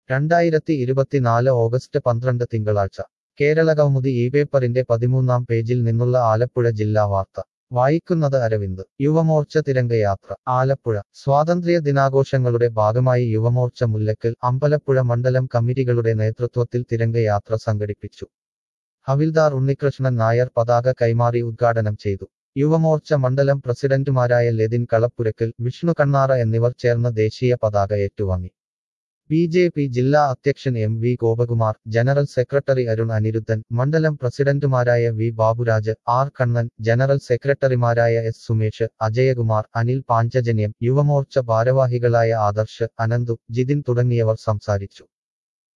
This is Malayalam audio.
രണ്ടായിരത്തി ഇരുപത്തിനാല് ഓഗസ്റ്റ് പന്ത്രണ്ട് തിങ്കളാഴ്ച കേരള കൗമുദി ഈ പേപ്പറിന്റെ പതിമൂന്നാം പേജിൽ നിന്നുള്ള ആലപ്പുഴ ജില്ലാ വാർത്ത വായിക്കുന്നത് അരവിന്ദ് യുവമോർച്ച തിരംഗയാത്ര ആലപ്പുഴ സ്വാതന്ത്ര്യ ദിനാഘോഷങ്ങളുടെ ഭാഗമായി യുവമോർച്ച മുല്ലക്കൽ അമ്പലപ്പുഴ മണ്ഡലം കമ്മിറ്റികളുടെ നേതൃത്വത്തിൽ തിരംഗയാത്ര സംഘടിപ്പിച്ചു ഹവിൽദാർ ഉണ്ണികൃഷ്ണൻ നായർ പതാക കൈമാറി ഉദ്ഘാടനം ചെയ്തു യുവമോർച്ച മണ്ഡലം പ്രസിഡന്റുമാരായ ലെതിൻ കളപ്പുരക്കൽ വിഷ്ണു കണ്ണാറ എന്നിവർ ചേർന്ന് ദേശീയ പതാക ഏറ്റുവാങ്ങി ബി ജെ പി ജില്ലാ അധ്യക്ഷൻ M V Gopakumar general secretary Arun Anirudhan മണ്ഡലം പ്രസിഡന്റുമാരായ V Baburaj R Kannan general സെക്രട്ടറിമാരായ എസ് സുമേഷ് അജയകുമാർ അനിൽ പാഞ്ചജന്യം യുവമോർച്ച ഭാരവാഹികളായ ആദർശ് അനന്തു ജിതിൻ തുടങ്ങിയവർ സംസാരിച്ചു